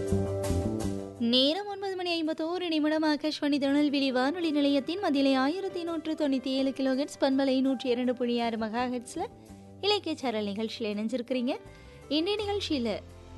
நேரம் ஒன்பது மணி ஐம்பத்தோரு நிமிடம் ஆகாஷ்வாணி திருநெல்வேலி வானொலி நிலையத்தின் மதிலை ஆயிரத்தி நூற்று தொண்ணூற்றி ஏழு கிலோஹெட்ஸ் பண்பலை நூற்றி இரண்டு புள்ளி ஆறு மெகா ஹெட்ஸில் இலக்கிய சாரல் நிகழ்ச்சியில் இணைஞ்சிருக்கிறீங்க இன்றைய நிகழ்ச்சியில்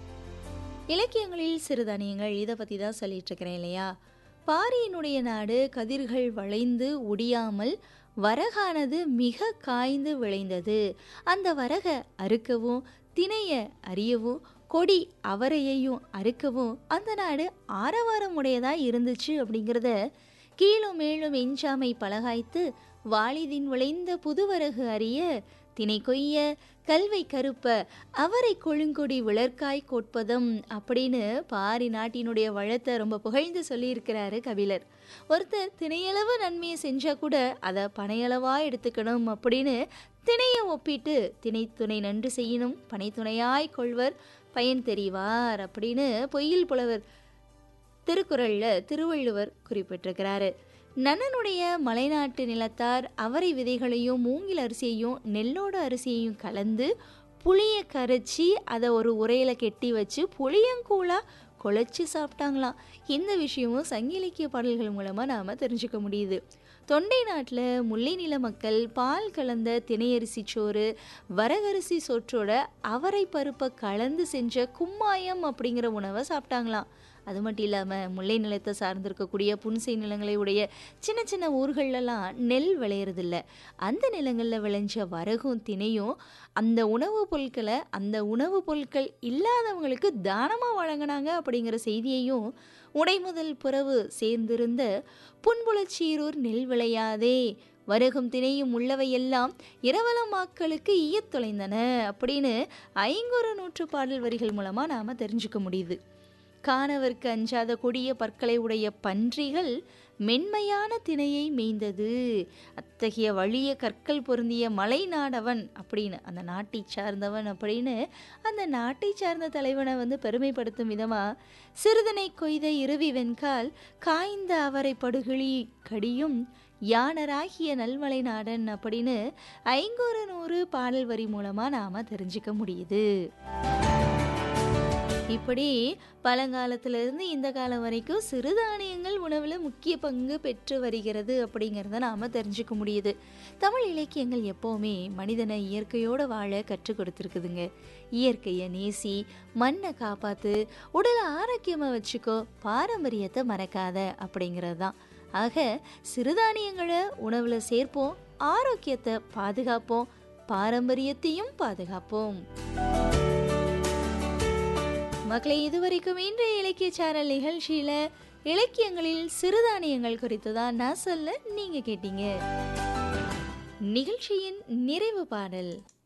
இலக்கியங்களில் சிறுதானியங்கள் இதை பற்றி தான் சொல்லிட்டு இருக்கிறேன் இல்லையா பாரியினுடைய நாடு கதிர்கள் வளைந்து ஒடியாமல் வரகானது மிக காய்ந்து விளைந்தது அந்த வரக அறுக்கவும் திணைய அறியவும் கொடி அவரையையும் அறுக்கவும் அந்த நாடு ஆரவாரம் உடையதாக இருந்துச்சு அப்படிங்கிறத கீழும் மேலும் எஞ்சாமை பலகாய்த்து வாளிதின் விளைந்த புதுவரகு அறிய தினை கொய்ய கல்வை கருப்ப அவரை கொழுங்கொடி விளர்க்காய் கோட்பதம் அப்படின்னு பாரி நாட்டினுடைய வளத்தை ரொம்ப புகழ்ந்து சொல்லியிருக்கிறாரு கபிலர் ஒருத்தர் திணையளவு நன்மையை செஞ்சா கூட அதை பனையளவா எடுத்துக்கணும் அப்படின்னு திணையை ஒப்பிட்டு திணை துணை நன்று செய்யணும் பனை துணையாய் கொள்வர் பயன் தெரிவார் அப்படின்னு பொய்யில் புலவர் திருக்குறளில் திருவள்ளுவர் குறிப்பிட்டிருக்கிறாரு நன்னனுடைய மலைநாட்டு நிலத்தார் அவரை விதைகளையும் மூங்கில் அரிசியையும் நெல்லோட அரிசியையும் கலந்து புளியை கரைச்சி அதை ஒரு உரையில் கெட்டி வச்சு புளியங்கூழாக குழச்சி சாப்பிட்டாங்களாம் இந்த விஷயமும் சங்க இலக்கிய பாடல்கள் மூலமாக நாம் தெரிஞ்சுக்க முடியுது தொண்டை நாட்டில் முல்லை நில மக்கள் பால் கலந்த திணையரிசி சோறு வரகரிசி சோற்றோட அவரை பருப்பை கலந்து செஞ்ச கும்மாயம் அப்படிங்கிற உணவை சாப்பிட்டாங்களாம் அது மட்டும் இல்லாமல் முல்லை நிலத்தை சார்ந்திருக்கக்கூடிய புன்சை நிலங்களை உடைய சின்ன சின்ன ஊர்களெல்லாம் நெல் விளையிறதில்ல அந்த நிலங்களில் விளைஞ்ச வரகும் திணையும் அந்த உணவுப் பொருட்களை அந்த உணவுப் பொருட்கள் இல்லாதவங்களுக்கு தானமாக வழங்கினாங்க அப்படிங்கிற செய்தியையும் உடைமுதல் புறவு சேர்ந்திருந்த புன்புலச்சீரூர் நெல் விளையாதே வருகும் திணையும் உள்ளவையெல்லாம் இரவலமாக்களுக்கு ஈயத் தொலைந்தன அப்படின்னு ஐங்குறு நூற்று பாடல் வரிகள் மூலமாக நாம் தெரிஞ்சுக்க முடியுது காணவர்க்கு அஞ்சாத கொடிய பற்களை உடைய பன்றிகள் மென்மையான திணையை மேய்ந்தது அத்தகைய வழிய கற்கள் பொருந்திய மலை நாடவன் அப்படின்னு அந்த நாட்டை சார்ந்தவன் அப்படின்னு அந்த நாட்டை சார்ந்த தலைவனை வந்து பெருமைப்படுத்தும் விதமாக சிறுதனை கொய்த இருவி வெண்கால் காய்ந்த அவரை படுகிழி கடியும் யானராகிய நல்மலை நாடன் அப்படின்னு ஐங்கூறு நூறு பாடல் வரி மூலமாக நாம் தெரிஞ்சுக்க முடியுது இப்படி பழங்காலத்திலிருந்து இந்த காலம் வரைக்கும் சிறுதானியங்கள் உணவில் முக்கிய பங்கு பெற்று வருகிறது அப்படிங்கிறத நாம் தெரிஞ்சுக்க முடியுது தமிழ் இலக்கியங்கள் எப்போவுமே மனிதனை இயற்கையோடு வாழ கற்றுக் கொடுத்துருக்குதுங்க இயற்கையை நேசி மண்ணை காப்பாற்று உடலை ஆரோக்கியமாக வச்சுக்கோ பாரம்பரியத்தை மறக்காத அப்படிங்கிறது தான் ஆக சிறுதானியங்களை உணவில் சேர்ப்போம் ஆரோக்கியத்தை பாதுகாப்போம் பாரம்பரியத்தையும் பாதுகாப்போம் மக்களை இதுவரைக்கும் இன்றைய இலக்கிய சேனல் நிகழ்ச்சியில இலக்கியங்களில் சிறுதானியங்கள் குறித்து தான் நான் சொல்ல நீங்க கேட்டீங்க நிகழ்ச்சியின் நிறைவு பாடல்